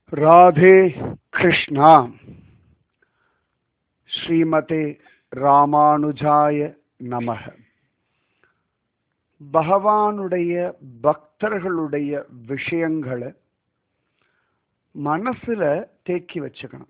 ராதே கிருஷ்ணா ஸ்ரீமதே ராமானுஜாய நமக பகவானுடைய பக்தர்களுடைய விஷயங்களை மனசுல தேக்கி வச்சுக்கணும்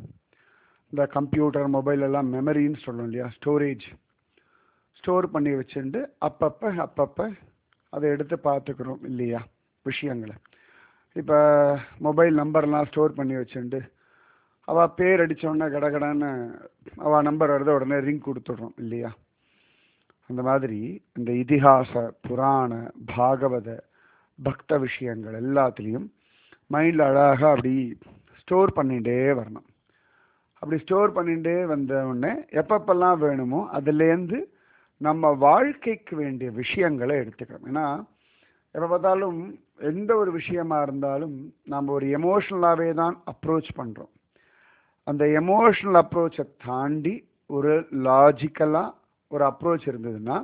இந்த கம்ப்யூட்டர் மொபைல் எல்லாம் மெமரின்னு சொல்லும் இல்லையா ஸ்டோரேஜ் ஸ்டோர் பண்ணி வச்சுட்டு அப்பப்போ அப்பப்போ அதை எடுத்து பார்த்துக்கிறோம் இல்லையா விஷயங்களை இப்போ மொபைல் நம்பர்லாம் ஸ்டோர் பண்ணி வச்சுட்டு அவள் பேர் அடித்தோடனே கடகடான்னு அவள் நம்பர் வருது உடனே ரிங் கொடுத்துட்றோம் இல்லையா அந்த மாதிரி இந்த இதிகாச புராண பாகவத பக்த விஷயங்கள் எல்லாத்துலேயும் மைண்டில் அழகாக அப்படி ஸ்டோர் பண்ணிகிட்டே வரணும் அப்படி ஸ்டோர் பண்ணிகிட்டே வந்த உடனே எப்பப்பெல்லாம் வேணுமோ அதுலேருந்து நம்ம வாழ்க்கைக்கு வேண்டிய விஷயங்களை எடுத்துக்கணும் ஏன்னா எப்போ பார்த்தாலும் எந்த ஒரு விஷயமா இருந்தாலும் நம்ம ஒரு எமோஷ்னலாகவே தான் அப்ரோச் பண்ணுறோம் அந்த எமோஷ்னல் அப்ரோச்சை தாண்டி ஒரு லாஜிக்கலாக ஒரு அப்ரோச் இருந்ததுன்னா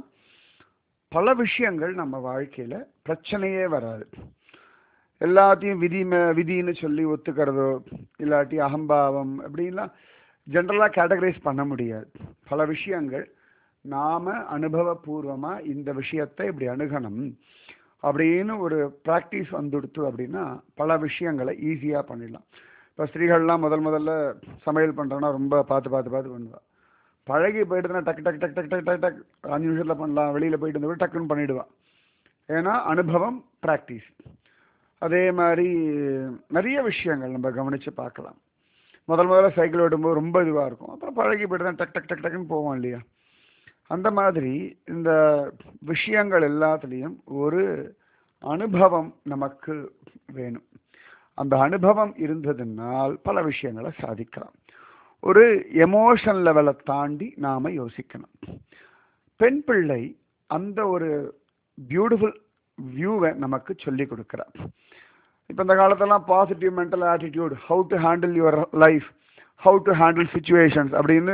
பல விஷயங்கள் நம்ம வாழ்க்கையில் பிரச்சனையே வராது எல்லாத்தையும் விதி விதின்னு சொல்லி ஒத்துக்கிறதோ இல்லாட்டி அகம்பாவம் அப்படின்லாம் ஜென்ரலாக கேட்டகரைஸ் பண்ண முடியாது பல விஷயங்கள் நாம அனுபவபூர்வமாக இந்த விஷயத்தை இப்படி அணுகணும் அப்படின்னு ஒரு ப்ராக்டிஸ் வந்துடுத்து அப்படின்னா பல விஷயங்களை ஈஸியாக பண்ணிடலாம் இப்போ ஸ்திரீகள்லாம் முதல் முதல்ல சமையல் பண்ணுறோன்னா ரொம்ப பார்த்து பார்த்து பார்த்து பண்ணுவாள் பழகி போயிட்டுனா டக்கு டக்கு டக்கு டக்கு டக்கு டக்கு டக் அஞ்சு நிமிஷத்தில் பண்ணலாம் வெளியில் போயிட்டு இருந்தவங்க டக்குன்னு பண்ணிவிடுவான் ஏன்னா அனுபவம் ப்ராக்டிஸ் அதே மாதிரி நிறைய விஷயங்கள் நம்ம கவனித்து பார்க்கலாம் முதல் முதல்ல சைக்கிள் ஓட்டும்போது ரொம்ப இதுவாக இருக்கும் அப்புறம் பழகி போயிட்டு தான் டக் டக் டக் டக்குன்னு போவோம் இல்லையா அந்த மாதிரி இந்த விஷயங்கள் எல்லாத்துலேயும் ஒரு அனுபவம் நமக்கு வேணும் அந்த அனுபவம் இருந்ததுனால் பல விஷயங்களை சாதிக்கலாம் ஒரு எமோஷன் லெவலை தாண்டி நாம் யோசிக்கணும் பெண் பிள்ளை அந்த ஒரு பியூட்டிஃபுல் வியூவை நமக்கு சொல்லி கொடுக்குறார் இப்போ இந்த காலத்தெல்லாம் positive mental attitude how to handle your life how to handle situations அப்படின்னு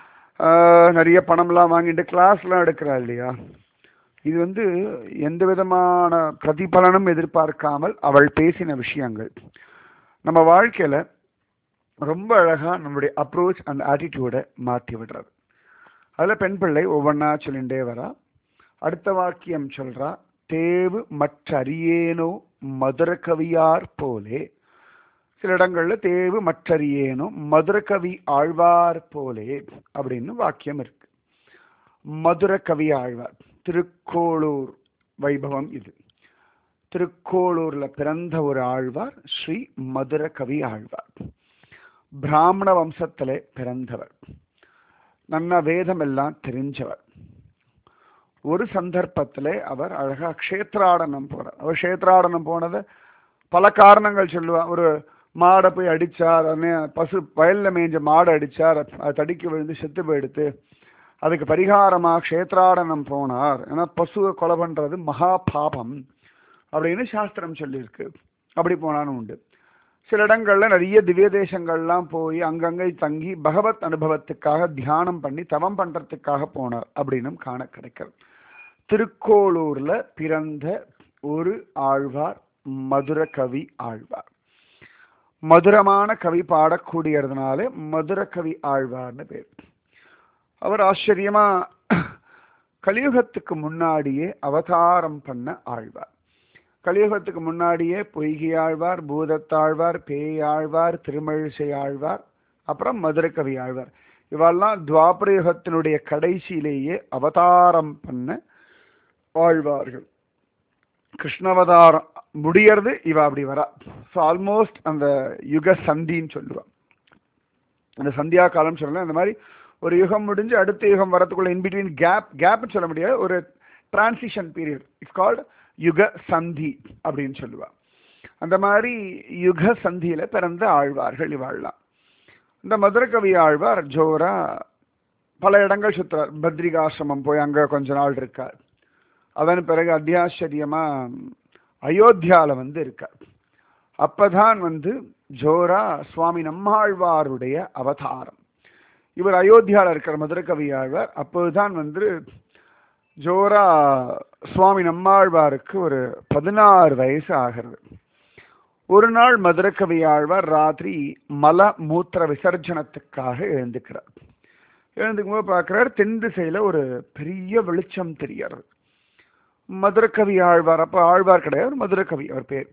நிறைய பணம்லாம் வாங்கிட்டு கிளாஸ்லாம் எடுக்கிறா இல்லையா இது வந்து எந்த விதமான பிரதிபலனும் எதிர்பார்க்காமல் அவள் பேசின விஷயங்கள் நம்ம வாழ்க்கையில் ரொம்ப அழகாக நம்மளுடைய அப்ரோச் அந்த ஆட்டிடியூடை மாற்றி விடுறது அதில் பெண் பிள்ளை ஒவ்வொன்றா சொல்லிகிட்டே வரா அடுத்த வாக்கியம் சொல்கிறா தேவு மற்றறியேனோ மதுர கவியார் போலே சில இடங்கள்ல தேவு மற்றறியேனோ மதுர கவி ஆழ்வார் போலே அப்படின்னு வாக்கியம் இருக்கு மதுர கவி ஆழ்வார் திருக்கோளூர் வைபவம் இது திருக்கோளூர்ல பிறந்த ஒரு ஆழ்வார் ஸ்ரீ மதுர கவி ஆழ்வார் பிராமண வம்சத்திலே பிறந்தவர் நன்ன வேதம் எல்லாம் தெரிஞ்சவர் ஒரு சந்தர்ப்பத்திலே அவர் அழகா க்ஷேத்ராடனம் போறார் அவர் க்ஷேத்ராடனம் போனதை பல காரணங்கள் சொல்லுவார் ஒரு மாடை போய் அடித்தார் பசு வயலில் மேய்ஞ்ச மாடை அடித்தார் அது தடிக்க விழுந்து செத்து போயிடுத்து அதுக்கு பரிகாரமாக க்ஷேத்ராடனம் போனார் ஏன்னா பசுவை கொலை பண்ணுறது மகா பாபம் அப்படின்னு சாஸ்திரம் சொல்லியிருக்கு அப்படி போனான்னு உண்டு சில இடங்களில் நிறைய திவ்ய தேசங்கள்லாம் போய் அங்கங்கே தங்கி பகவத் அனுபவத்துக்காக தியானம் பண்ணி தவம் பண்ணுறதுக்காக போனார் அப்படின்னும் காண கிடைக்கிறது திருக்கோளூரில் பிறந்த ஒரு ஆழ்வார் மதுர கவி ஆழ்வார் மதுரமான கவி பாடக்கூடியதுனால மதுர கவி ஆழ்வார்னு பேர் அவர் ஆச்சரியமா கலியுகத்துக்கு முன்னாடியே அவதாரம் பண்ண ஆழ்வார் கலியுகத்துக்கு முன்னாடியே பொய்கை ஆழ்வார் பூதத்தாழ்வார் பேயாழ்வார் திருமழிசை ஆழ்வார் அப்புறம் மதுரகவி ஆழ்வார் இவெல்லாம் துவாபர யுகத்தினுடைய கடைசியிலேயே அவதாரம் பண்ண ஆழ்வார்கள் கிருஷ்ணவதாரம் முடியறது இவ அப்படி வரா ஸோ ஆல்மோஸ்ட் அந்த யுக சந்தின்னு சொல்லுவாள் அந்த சந்தியா காலம் சொல்லலாம் அந்த மாதிரி ஒரு யுகம் முடிஞ்சு அடுத்த யுகம் வரத்துக்குள்ள இன்பிட்வீன் கேப் கேப்னு சொல்ல முடியாது ஒரு டிரான்சிஷன் பீரியட் இட்ஸ் கால்ட் யுக சந்தி அப்படின்னு சொல்லுவா அந்த மாதிரி யுக சந்தியில பிறந்த ஆழ்வார்கள் இவாழ்லாம் இந்த மதுரகவி ஆழ்வார் ஜோரா பல இடங்கள் சுற்றுறார் பத்ரிகாசிரமம் போய் அங்கே கொஞ்ச நாள் இருக்கார் அதன் பிறகு அத்தியாச்சரியமா அயோத்தியால வந்து இருக்கார் அப்பதான் வந்து ஜோரா சுவாமி நம்மாழ்வாருடைய அவதாரம் இவர் அயோத்தியாவில் இருக்கிற மதுரகவி ஆழ்வார் அப்போதுதான் வந்து ஜோரா சுவாமி நம்மாழ்வாருக்கு ஒரு பதினாறு வயசு ஆகிறது ஒரு நாள் மதுரக்கவி ஆழ்வார் ராத்திரி மல மூத்திர விசர்ஜனத்துக்காக எழுந்துக்கிறார் எழுந்துக்கும் போது பார்க்குறார் தென் திசையில் ஒரு பெரிய வெளிச்சம் தெரியறது மதுரக்கவி ஆழ்வார் அப்போ ஆழ்வார் கிடையாது மதுரக்கவி அவர் பேர்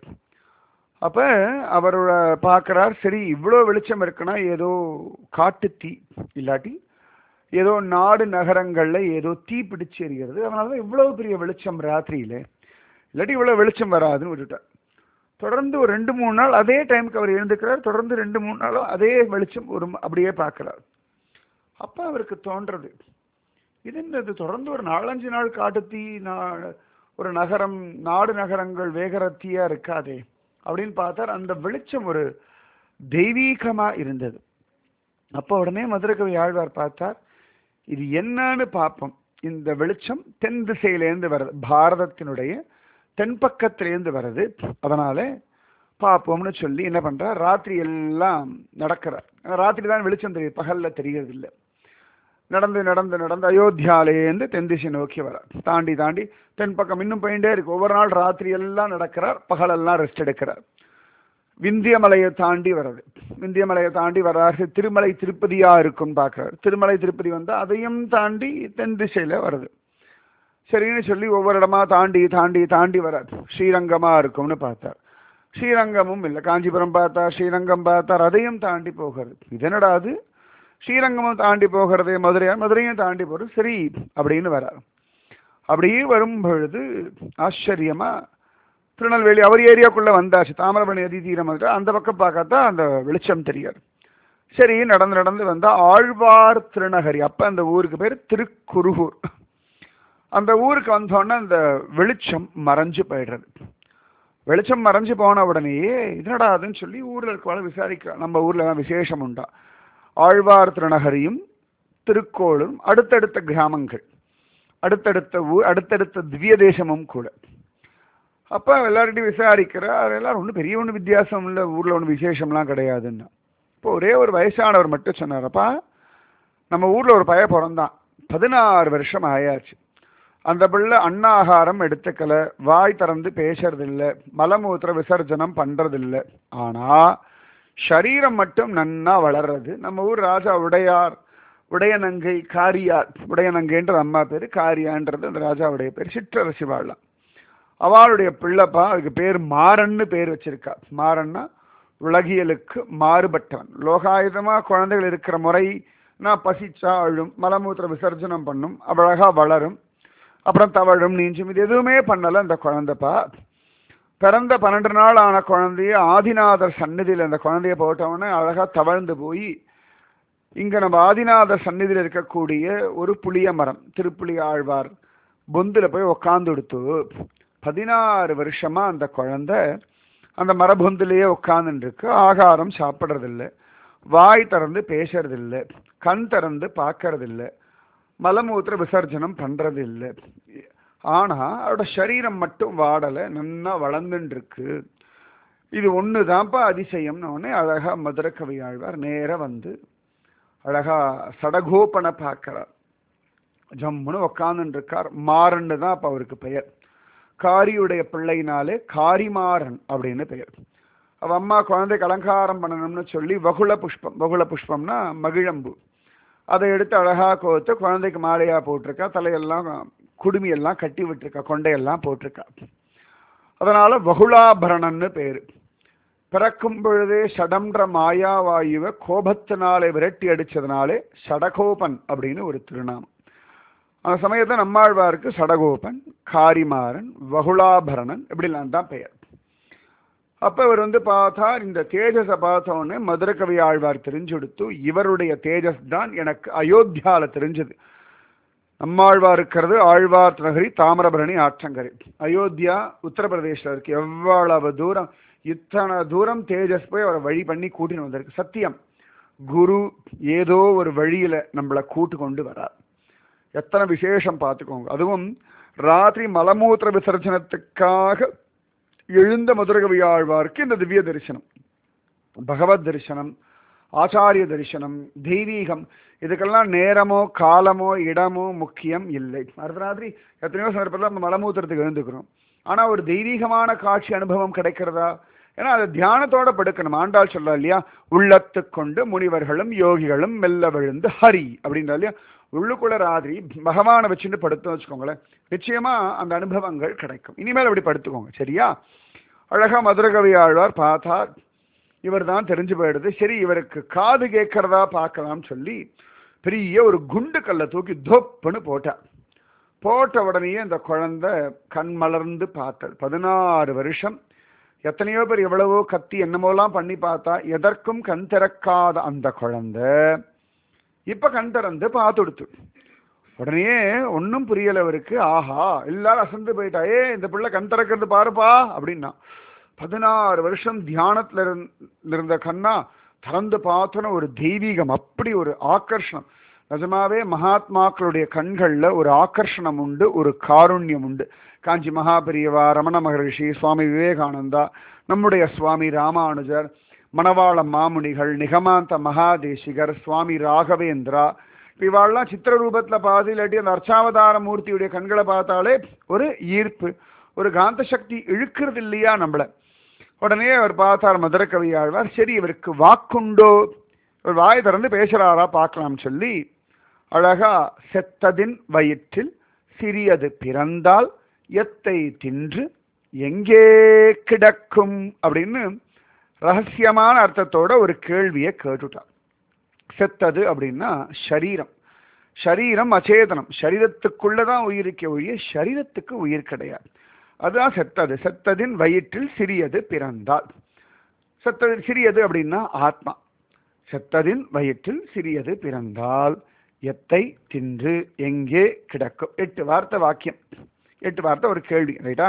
அப்போ அவரோட பார்க்குறார் சரி இவ்வளோ வெளிச்சம் இருக்குன்னா ஏதோ காட்டு தீ இல்லாட்டி ஏதோ நாடு நகரங்களில் ஏதோ தீ பிடிச்சு எரிகிறது அதனால தான் இவ்வளோ பெரிய வெளிச்சம் ராத்திரியில் இல்லாட்டி இவ்வளோ வெளிச்சம் வராதுன்னு விட்டுட்டார் தொடர்ந்து ஒரு ரெண்டு மூணு நாள் அதே டைமுக்கு அவர் எழுந்துக்கிறார் தொடர்ந்து ரெண்டு மூணு நாளும் அதே வெளிச்சம் ஒரு அப்படியே பார்க்குறார் அப்போ அவருக்கு தோன்றது இது என்னது தொடர்ந்து ஒரு நாலஞ்சு நாள் காட்டுத்தீ நான் ஒரு நகரம் நாடு நகரங்கள் வேகிற தீயா இருக்காதே அப்படின்னு பார்த்தார் அந்த வெளிச்சம் ஒரு தெய்வீகமா இருந்தது அப்போ உடனே மதுரகவி ஆழ்வார் பார்த்தார் இது என்னன்னு பார்ப்போம் இந்த வெளிச்சம் தென் திசையிலேருந்து வருது பாரதத்தினுடைய தென்பக்கத்திலேருந்து வருது அதனால பார்ப்போம்னு சொல்லி என்ன பண்றார் ராத்திரி எல்லாம் நடக்கிறார் ராத்திரி தான் வெளிச்சம் தெரியுது பகல்ல தெரியறது இல்லை நடந்து நடந்து நடந்து அயோத்தியாலேருந்து தென் திசை நோக்கி வரார் தாண்டி தாண்டி தென் பக்கம் இன்னும் போயிட்டே இருக்கு ஒவ்வொரு நாள் ராத்திரி எல்லாம் நடக்கிறார் பகலெல்லாம் ரெஸ்ட் எடுக்கிறார் விந்தியமலையை தாண்டி வர்றது விந்தியமலையை தாண்டி வர்றாரு திருமலை திருப்பதியா இருக்கும்னு பார்க்குறாரு திருமலை திருப்பதி வந்து அதையும் தாண்டி தென் திசையில வருது சரின்னு சொல்லி ஒவ்வொரு இடமா தாண்டி தாண்டி தாண்டி வரார் ஸ்ரீரங்கமா இருக்கும்னு பார்த்தார் ஸ்ரீரங்கமும் இல்லை காஞ்சிபுரம் பார்த்தார் ஸ்ரீரங்கம் பார்த்தார் அதையும் தாண்டி போகிறது இதனடா அது ஸ்ரீரங்கமும் தாண்டி போகிறது மதுரையா மதுரையும் தாண்டி போகிறது சரி அப்படின்னு வரார் அப்படியே வரும் பொழுது ஆச்சரியமா திருநெல்வேலி அவர் ஏரியாக்குள்ள வந்தாச்சு தாமிரபரணி நதி தீரம் வந்துட்டு அந்த பக்கம் பார்க்காத்தா அந்த வெளிச்சம் தெரியாது சரி நடந்து நடந்து வந்தா ஆழ்வார் திருநகரி அப்ப அந்த ஊருக்கு பேர் திருக்குருகூர் அந்த ஊருக்கு வந்தோடனே அந்த வெளிச்சம் மறைஞ்சு போயிடுறது வெளிச்சம் மறைஞ்சு போன உடனேயே இதனடா அதுன்னு சொல்லி ஊர்ல இருக்கவாள விசாரிக்க நம்ம ஊர்ல தான் விசேஷம் உண்டா ஆழ்வார் திருநகரியும் திருக்கோளும் அடுத்தடுத்த கிராமங்கள் அடுத்தடுத்த ஊர் அடுத்தடுத்த திவ்ய தேசமும் கூட அப்போ எல்லார்கிட்டையும் விசாரிக்கிறார் எல்லாரும் ஒன்றும் பெரிய ஒன்றும் வித்தியாசம் இல்லை ஊரில் ஒன்றும் விசேஷம்லாம் கிடையாதுன்னு இப்போ ஒரே ஒரு வயசானவர் மட்டும் சொன்னாரப்பா நம்ம ஊரில் ஒரு பய பிறந்தான் பதினாறு வருஷம் ஆயாச்சு அந்த பிள்ளை அன்னாகாரம் எடுத்துக்கல வாய் திறந்து பேசுறதில்ல மலமூத்திர விசர்ஜனம் பண்றதில்ல ஆனா சரீரம் மட்டும் நன்னா வளர்றது நம்ம ஊர் ராஜா உடையார் உடையநங்கை காரியார் உடையநங்கைன்ற அம்மா பேர் காரியான்றது அந்த ராஜாவுடைய பேர் சிற்றரசி வாழலாம் அவளுடைய பிள்ளைப்பா அதுக்கு பேர் மாறன்னு பேர் வச்சிருக்கா மாறன்னா உலகியலுக்கு மாறுபட்டவன் லோகாயுதமா குழந்தைகள் இருக்கிற முறை நான் பசிச்சா அழும் மலமூத்திர விசர்ஜனம் பண்ணும் அழகா வளரும் அப்புறம் தவழும் நீஞ்சும் இது எதுவுமே பண்ணல அந்த குழந்தைப்பா பிறந்த பன்னெண்டு நாள் ஆன குழந்தைய ஆதிநாதர் சந்நிதியில் அந்த குழந்தைய போட்டவொடனே அழகா தவழ்ந்து போய் இங்க நம்ம ஆதிநாதர் சந்நிதியில் இருக்கக்கூடிய ஒரு புளிய மரம் திருப்புளி ஆழ்வார் பொந்துல போய் உக்காந்து எடுத்து பதினாறு வருஷமா அந்த குழந்தை அந்த மரபொந்திலேயே உட்கார்ந்துட்டு இருக்கு ஆகாரம் சாப்பிட்றதில்ல வாய் திறந்து பேசுறதில்ல கண் திறந்து பார்க்கறதில்ல மலமூத்திர விசர்ஜனம் பண்றது இல்லை ஆனா அவரோட சரீரம் மட்டும் வாடலை நன்னா வளர்ந்துட்டு இருக்கு இது ஒண்ணுதான்ப்பா அதிசயம்னு உடனே அழகா மதுர கவி ஆழ்வார் நேர வந்து அழகா சடகோபனை பார்க்கிறார் ஜம்முன்னு உக்காந்துட்டு இருக்கார் மாறன்னு தான் அப்ப அவருக்கு பெயர் காரியுடைய பிள்ளைனாலே காரிமாறன் அப்படின்னு பெயர் அவ அம்மா குழந்தைக்கு அலங்காரம் பண்ணணும்னு சொல்லி வகுள புஷ்பம் வகுள புஷ்பம்னா மகிழம்பு அதை எடுத்து அழகா கோத்து குழந்தைக்கு மாலையா போட்டிருக்கா தலையெல்லாம் குடுமி எல்லாம் கட்டி விட்டுருக்கா கொண்டையெல்லாம் போட்டிருக்கா அதனால வகுளாபரணன்னு பேரு பிறக்கும் பொழுதே சடம்ன்ற மாயாவாயுவை கோபத்தினாலே விரட்டி அடிச்சதுனாலே சடகோபன் அப்படின்னு ஒரு திருநாமம் அந்த சமயத்தை நம்மாழ்வாருக்கு சடகோபன் காரிமாறன் வகுளாபரணன் இப்படிலாம் தான் பெயர் அப்ப இவர் வந்து பார்த்தார் இந்த தேஜஸை பார்த்த உடனே மதுர கவி ஆழ்வார் தெரிஞ்செடுத்து இவருடைய தேஜஸ் தான் எனக்கு அயோத்தியால தெரிஞ்சது நம்மாழ்வார் இருக்கிறது ஆழ்வார் நகரி தாமிரபரணி ஆற்றங்கரை அயோத்தியா உத்தரப்பிரதேசில் இருக்கு எவ்வளவு தூரம் இத்தனை தூரம் தேஜஸ் போய் அவரை வழி பண்ணி கூட்டின்னு வந்திருக்கு சத்தியம் குரு ஏதோ ஒரு வழியில நம்மளை கூட்டு கொண்டு வரார் எத்தனை விசேஷம் பார்த்துக்கோங்க அதுவும் ராத்திரி மலமூத்திர விசர்ஜனத்துக்காக எழுந்த மதுரகவி ஆழ்வார்க்கு இந்த திவ்ய தரிசனம் பகவத் தரிசனம் ஆச்சாரிய தரிசனம் தெய்வீகம் இதுக்கெல்லாம் நேரமோ காலமோ இடமோ முக்கியம் இல்லை அடுத்த ராத்திரி எத்தனையோ சந்தர்ப்பத்தில் நம்ம மலமூத்திரத்துக்கு எழுந்துக்கிறோம் ஆனால் ஒரு தெய்வீகமான காட்சி அனுபவம் கிடைக்கிறதா ஏன்னா அதை தியானத்தோட படுக்கணும் ஆண்டாள் சொல்றா இல்லையா உள்ளத்து கொண்டு முனிவர்களும் யோகிகளும் மெல்ல விழுந்து ஹரி அப்படின்றா இல்லையா உள்ளுக்குள்ள ராத்திரி பகவானை வச்சுட்டு படுத்து வச்சுக்கோங்களேன் நிச்சயமா அந்த அனுபவங்கள் கிடைக்கும் இனிமேல் அப்படி படுத்துக்கோங்க சரியா அழகா மதுரகவி ஆழ்வார் பார்த்தா இவர் தான் தெரிஞ்சு போயிடுது சரி இவருக்கு காது கேட்கறதா பார்க்கலாம்னு சொல்லி பெரிய ஒரு குண்டு கல்லை தூக்கி தொப்புன்னு போட்டார் போட்ட உடனேயே அந்த குழந்தை கண் மலர்ந்து பார்த்தது பதினாறு வருஷம் எத்தனையோ பேர் எவ்வளவோ கத்தி என்னமோலாம் பண்ணி பார்த்தா எதற்கும் கண் திறக்காத அந்த குழந்தை இப்ப கண் திறந்து பார்த்துடுத்து உடனே ஒன்றும் புரியல அவருக்கு ஆஹா எல்லாரும் அசந்து போயிட்டா ஏ இந்த பிள்ளை கண் திறக்கிறது பாருப்பா அப்படின்னா பதினாறு வருஷம் தியானத்துல இருந்த கண்ணா திறந்து பார்த்தோன்னா ஒரு தெய்வீகம் அப்படி ஒரு ஆக்கர்ஷணம் நிஜமாவே மகாத்மாக்களுடைய கண்கள்ல ஒரு ஆக்கர்ஷணம் உண்டு ஒரு காருண்யம் உண்டு காஞ்சி மகாபெரியவா ரமண மகரிஷி சுவாமி விவேகானந்தா நம்முடைய சுவாமி ராமானுஜர் மணவாள மாமுனிகள் நிகமாந்த மகாதேசிகர் சுவாமி ராகவேந்திரா இவாள்லாம் சித்திர ரூபத்துல பார்த்து இல்லாட்டி அந்த அர்ச்சாவதார மூர்த்தியுடைய கண்களை பார்த்தாலே ஒரு ஈர்ப்பு ஒரு காந்த சக்தி இழுக்கிறது இல்லையா நம்மள உடனே அவர் பார்த்தார் மதுரக்கவி ஆழ்வார் சரி இவருக்கு வாக்குண்டோ ஒரு வாய் திறந்து பேசுறாரா பார்க்கலாம் சொல்லி அழகா செத்ததின் வயிற்றில் சிறியது பிறந்தால் எத்தை தின்று எங்கே கிடக்கும் அப்படின்னு ரகசியமான அர்த்தத்தோட ஒரு கேள்வியை கேட்டுட்டார் செத்தது அப்படின்னா ஷரீரம் ஷரீரம் அச்சேதனம் சரீரத்துக்குள்ளதான் உயிருக்கு ஒழிய சரீரத்துக்கு உயிர் கிடையாது அதுதான் செத்தது செத்ததின் வயிற்றில் சிறியது பிறந்தால் செத்தது சிறியது அப்படின்னா ஆத்மா செத்ததின் வயிற்றில் சிறியது பிறந்தால் எத்தை தின்று எங்கே கிடக்கும் எட்டு வார்த்தை வாக்கியம் எட்டு வார்த்தை ஒரு கேள்வி ரைட்டா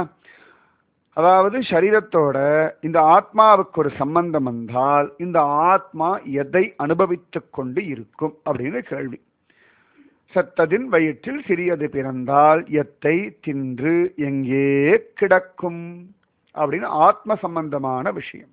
அதாவது சரீரத்தோட இந்த ஆத்மாவுக்கு ஒரு சம்பந்தம் வந்தால் இந்த ஆத்மா எதை அனுபவித்து கொண்டு இருக்கும் அப்படின்னு கேள்வி செத்ததின் வயிற்றில் சிறியது பிறந்தால் எத்தை தின்று எங்கே கிடக்கும் அப்படின்னு ஆத்ம சம்பந்தமான விஷயம்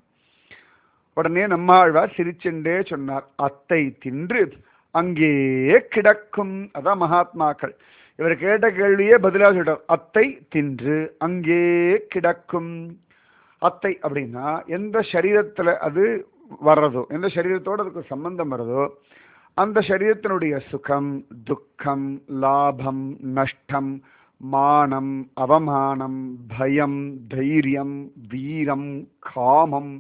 உடனே நம்மாழ்வார் சிரிச்சென்றே சொன்னார் அத்தை தின்று அங்கே கிடக்கும் அதான் மகாத்மாக்கள் இவர் கேட்ட கேள்வியே பதிலாக சொல்றார் அத்தை தின்று அங்கே கிடக்கும் அத்தை அப்படின்னா எந்த சரீரத்துல அது வர்றதோ எந்த சரீரத்தோட அதுக்கு சம்பந்தம் வருதோ அந்த சரீரத்தினுடைய சுகம் துக்கம் லாபம் நஷ்டம் மானம் அவமானம் பயம் தைரியம் வீரம் காமம்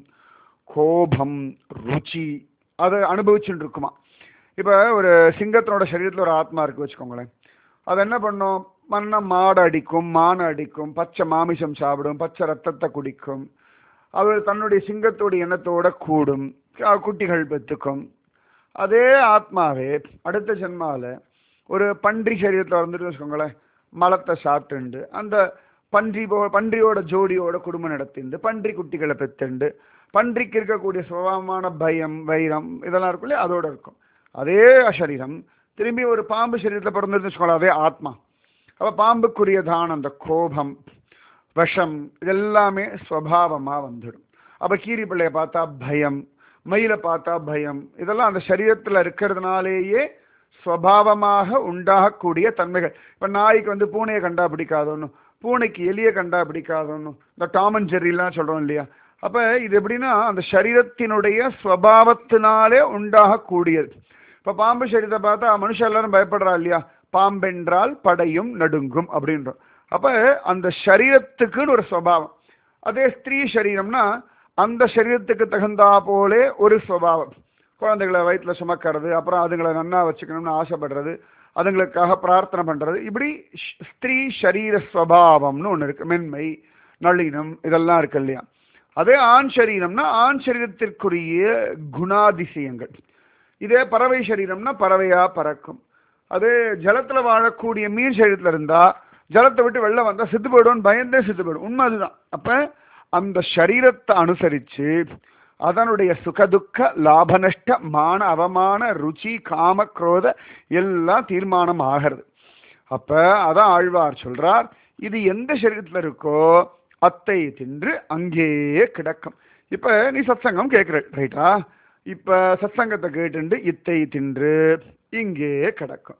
கோபம் ருச்சி அதை அனுபவிச்சுட்டு இருக்குமா இப்போ ஒரு சிங்கத்தினோட சரீரத்தில் ஒரு ஆத்மா இருக்கு வச்சுக்கோங்களேன் அது என்ன பண்ணும் மண்ணை மாடு அடிக்கும் மானை அடிக்கும் பச்சை மாமிசம் சாப்பிடும் பச்சை ரத்தத்தை குடிக்கும் அது தன்னுடைய சிங்கத்தோடைய எண்ணத்தோட கூடும் குட்டிகள் பெற்றுக்கும் அதே ஆத்மாவே அடுத்த ஜென்மாவில் ஒரு பன்றி சரீரத்தில் வந்துட்டு வச்சுக்கோங்களேன் மலத்தை சாப்பிட்டுண்டு அந்த பன்றி போ பன்றியோட ஜோடியோட குடும்பம் நடத்திண்டு பன்றி குட்டிகளை பெத்துண்டு பன்றிக்கு இருக்கக்கூடிய சுபாவமான பயம் வைரம் இதெல்லாம் இருக்குல்ல அதோட இருக்கும் அதே சரீரம் திரும்பி ஒரு பாம்பு சரீரத்தில் பிறந்திருந்து வச்சுக்கோங்களேன் அதே ஆத்மா அப்போ பாம்புக்குரியதான அந்த கோபம் விஷம் இதெல்லாமே ஸ்வபாவமாக வந்துடும் அப்போ கீரி பிள்ளைய பார்த்தா பயம் மயிலை பார்த்தா பயம் இதெல்லாம் அந்த சரீரத்தில் இருக்கிறதுனாலேயே ஸ்வபாவமாக உண்டாகக்கூடிய தன்மைகள் இப்போ நாய்க்கு வந்து பூனையை கண்டா பிடிக்காதோன்னு பூனைக்கு எலியை கண்டா பிடிக்காதோன்னு இந்த டாமன் ஜெர்ரிலாம் சொல்கிறோம் இல்லையா அப்போ இது எப்படின்னா அந்த சரீரத்தினுடைய ஸ்வபாவத்தினாலே உண்டாகக்கூடியது இப்போ பாம்பு சரீரத்தை பார்த்தா மனுஷன் எல்லாரும் பயப்படுறா இல்லையா பாம்பென்றால் படையும் நடுங்கும் அப்படின்றோம் அப்போ அந்த சரீரத்துக்குன்னு ஒரு ஸ்வபாவம் அதே ஸ்திரீ சரீரம்னா அந்த சரீரத்துக்கு தகுந்தா போலே ஒரு ஸ்வபாவம் குழந்தைகளை வயிற்றில் சுமக்கிறது அப்புறம் அதுங்களை நன்னா வச்சுக்கணும்னு ஆசைப்படுறது அதுங்களுக்காக பிரார்த்தனை பண்ணுறது இப்படி ஸ்திரீ சரீர ஸ்வபாவம்னு ஒன்று இருக்குது மென்மை நளினம் இதெல்லாம் இருக்கு இல்லையா அதே ஆண் சரீரம்னா ஆண் சரீரத்திற்குரிய குணாதிசயங்கள் இதே பறவை சரீரம்னா பறவையா பறக்கும் அதே ஜலத்துல வாழக்கூடிய மீன் சரீரத்துல இருந்தா ஜலத்தை விட்டு வெளில வந்தா செத்து போயிடும் பயந்தே செத்து போயிடும் உண்மை அதுதான் அப்ப அந்த சரீரத்தை அனுசரிச்சு அதனுடைய சுகதுக்க லாபநஷ்ட மான அவமான ருச்சி காம குரோத எல்லாம் தீர்மானம் ஆகிறது அப்ப அதான் ஆழ்வார் சொல்றார் இது எந்த சரீரத்துல இருக்கோ அத்தை தின்று அங்கேயே கிடக்கும் இப்ப நீ சத்சங்கம் கேட்குற ரைட்டா இப்ப சத்சங்கத்தை கேட்டுண்டு இத்தை தின்று இங்கே கிடக்கும்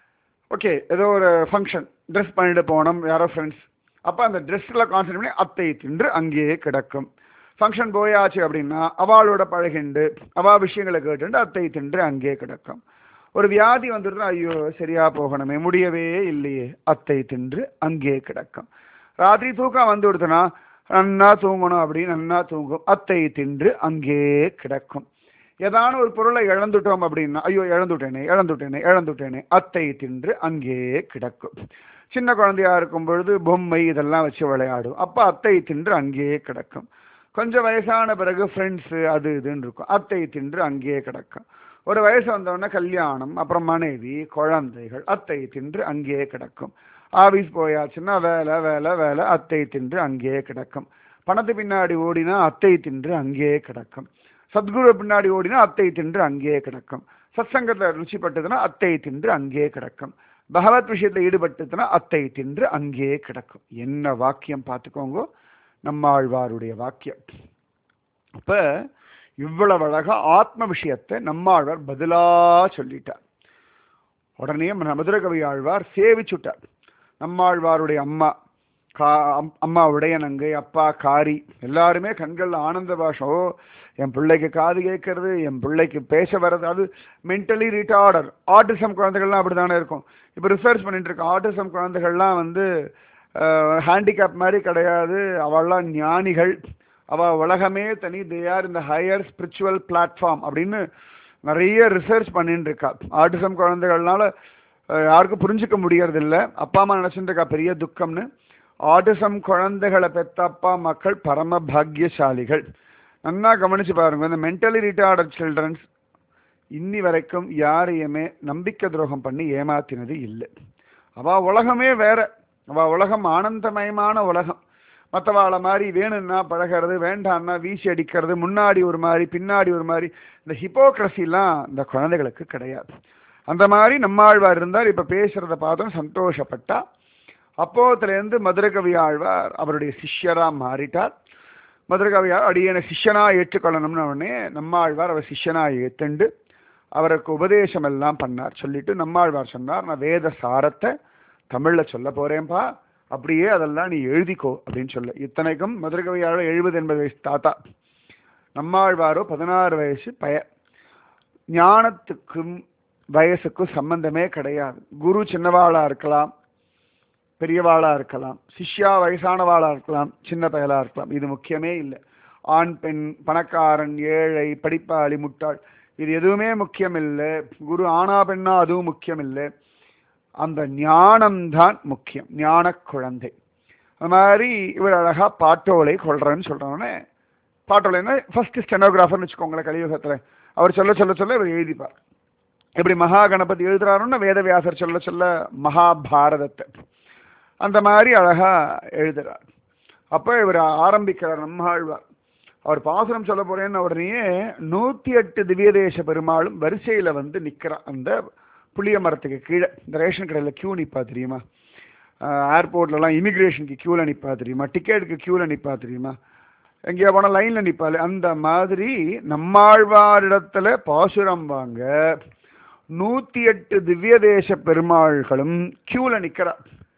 ஓகே ஏதோ ஒரு ஃபங்க்ஷன் ட்ரெஸ் பண்ணிட்டு போனோம் யாரோ ஃப்ரெண்ட்ஸ் அப்போ அந்த ட்ரெஸ்ஸில் கான்சன்ட்ரேட் பண்ணி அத்தை தின்று அங்கேயே கிடக்கும் ஃபங்க்ஷன் போயாச்சு அப்படின்னா அவளோட பழகிண்டு அவா விஷயங்களை கேட்டுண்டு அத்தை தின்று அங்கே கிடக்கும் ஒரு வியாதி வந்துடுறா ஐயோ சரியா போகணுமே முடியவே இல்லையே அத்தை தின்று அங்கே கிடக்கும் ராத்திரி தூக்கம் வந்து விடுதுன்னா நன்னா தூங்கணும் அப்படின்னு நன்னா தூங்கும் அத்தை தின்று அங்கே கிடக்கும் ஏதான ஒரு பொருளை இழந்துட்டோம் அப்படின்னா ஐயோ இழந்துட்டேனே இழந்துட்டேனே இழந்துட்டேனே அத்தை தின்று அங்கே கிடக்கும் சின்ன குழந்தையா இருக்கும் பொழுது பொம்மை இதெல்லாம் வச்சு விளையாடும் அப்போ அத்தை தின்று அங்கேயே கிடக்கும் கொஞ்சம் வயசான பிறகு ஃப்ரெண்ட்ஸு அது இதுன்னு இருக்கும் அத்தை தின்று அங்கேயே கிடக்கும் ஒரு வயசு வந்தோடனே கல்யாணம் அப்புறம் மனைவி குழந்தைகள் அத்தை தின்று அங்கேயே கிடக்கும் ஆபீஸ் போயாச்சுன்னா வேலை வேலை வேலை அத்தை தின்று அங்கேயே கிடக்கும் பணத்து பின்னாடி ஓடினா அத்தை தின்று அங்கேயே கிடக்கும் சத்குரு பின்னாடி ஓடினா அத்தை தின்று அங்கேயே கிடக்கும் சத்சங்கத்தில் ருச்சிப்பட்டதுன்னா அத்தை தின்று அங்கேயே கிடக்கும் பகவத் விஷயத்தில் ஈடுபட்டதுன்னா அத்தை தின்று அங்கேயே கிடக்கும் என்ன வாக்கியம் பார்த்துக்கோங்க நம்மாழ்வாருடைய வாக்கியம் அப்ப இவ்வளவு அழகா ஆத்ம விஷயத்தை நம்மாழ்வார் பதிலா சொல்லிட்டார் உடனே மதுரை கவி ஆழ்வார் சேவிச்சுட்டார் நம்மாழ்வாருடைய அம்மா கா அம்- அம்மா உடையனங்கை அப்பா காரி எல்லாருமே கண்கள் ஆனந்த பாஷம் ஓ என் பிள்ளைக்கு காது கேட்கறது என் பிள்ளைக்கு பேச வர்றது அது மென்டலி ரிட்டார்டர் ஆட்டிசம் குழந்தைகள்லாம் அப்படிதானே இருக்கும் இப்போ ரிசர்ச் பண்ணிட்டு இருக்கோம் ஆட்டிசம் குழந்தைகள்லாம் வந்து ஹேண்டிகேப் மாதிரி கிடையாது அவள்லாம் ஞானிகள் அவ உலகமே தனி தே ஆர் இந்த ஹையர் ஸ்பிரிச்சுவல் பிளாட்ஃபார்ம் அப்படின்னு நிறைய ரிசர்ச் பண்ணிட்டு இருக்கா ஆட்டிசம் குழந்தைகள்னால அஹ், யாருக்கும் புரிஞ்சுக்க முடியறதில்ல அப்பா அம்மா நினைச்சிட்டு இருக்கா பெரிய துக்கம்னு ஆட்டிசம் குழந்தைகளை பெத்த அப்பா மக்கள் பரம பாக்கியசாலிகள் நன்னா கவனிச்சு பாருங்க இந்த மென்டலி ரிட்டார்டட் சில்ட்ரன்ஸ் இன்னி வரைக்கும் யாரையுமே நம்பிக்கை துரோகம் பண்ணி ஏமாத்தினது இல்லை அவ உலகமே வேற அவ உலகம் ஆனந்தமயமான உலகம் மற்றவாளை மாதிரி வேணும்னா பழகிறது வேண்டாம்னா வீசி அடிக்கிறது முன்னாடி ஒரு மாதிரி பின்னாடி ஒரு மாதிரி இந்த ஹிப்போக்ரஸிலாம் இந்த குழந்தைகளுக்கு கிடையாது அந்த மாதிரி நம்மாழ்வார் இருந்தார் இப்ப பேசுறத பார்த்தோம் சந்தோஷப்பட்டா அப்போத்துலேருந்து மதுரகவி ஆழ்வார் அவருடைய சிஷ்யரா மாறிட்டார் மதுரகவியார் அடியனை சிஷ்யனா ஏற்றுக்கொள்ளணும்னு உடனே நம்மாழ்வார் அவர் சிஷ்யனா ஏத்துண்டு அவருக்கு உபதேசம் எல்லாம் பண்ணார் சொல்லிட்டு நம்மாழ்வார் சொன்னார் நான் வேத சாரத்தை தமிழ்ல சொல்ல போறேன்பா அப்படியே அதெல்லாம் நீ எழுதிக்கோ அப்படின்னு சொல்ல இத்தனைக்கும் மதுரகவியாழ எழுபது எண்பது வயசு தாத்தா நம்மாழ்வாரோ பதினாறு வயசு பய ஞானத்துக்கும் வயசுக்கும் சம்பந்தமே கிடையாது குரு சின்னவாளா இருக்கலாம் பெரியவாளா இருக்கலாம் சிஷ்யா வயசானவாளா இருக்கலாம் சின்ன பயலா இருக்கலாம் இது முக்கியமே இல்லை ஆண் பெண் பணக்காரன் ஏழை படிப்பாளி முட்டாள் இது எதுவுமே முக்கியம் இல்லை குரு ஆணா பெண்ணா அதுவும் முக்கியம் இல்லை அந்த ஞானம்தான் முக்கியம் ஞான குழந்தை அது மாதிரி இவர் அழகா பாட்டோலை கொள்றேன்னு சொல்றோன்னே பாட்டோலைன்னா ஃபர்ஸ்ட் ஸ்டெனோகிராஃபர்னு வச்சுக்கோங்களேன் கலியுகத்துல அவர் சொல்ல சொல்ல சொல்ல இவர் எழுதிப்பார் எப்படி மகா கணபதி எழுதுறாருன்னா வேதவியாசர் சொல்ல சொல்ல மகாபாரதத்தை அந்த மாதிரி அழகா எழுதுறார் அப்போ இவர் ஆரம்பிக்கிறார் நம்மாழ்வார் அவர் பாசுரம் சொல்ல போறேன்னு உடனே நூத்தி எட்டு திவ்யதேச பெருமாளும் வரிசையில வந்து நிக்கிறார் அந்த புளிய மரத்துக்கு கீழே இந்த ரேஷன் கடையில் கியூ நிப்பா தெரியுமா ஏர்போர்ட்லலாம் இமிக்ரேஷனுக்கு கியூவில் நிப்பா தெரியுமா டிக்கெட்டுக்கு கியூவில் நிப்பா தெரியுமா எங்கேயா போனால் லைனில் நிற்பாள் அந்த மாதிரி நம்மாழ்வாரிடத்துல பாசுரம் வாங்க நூற்றி எட்டு திவ்யதேச பெருமாள்களும் கியூவில் நிற்கிறா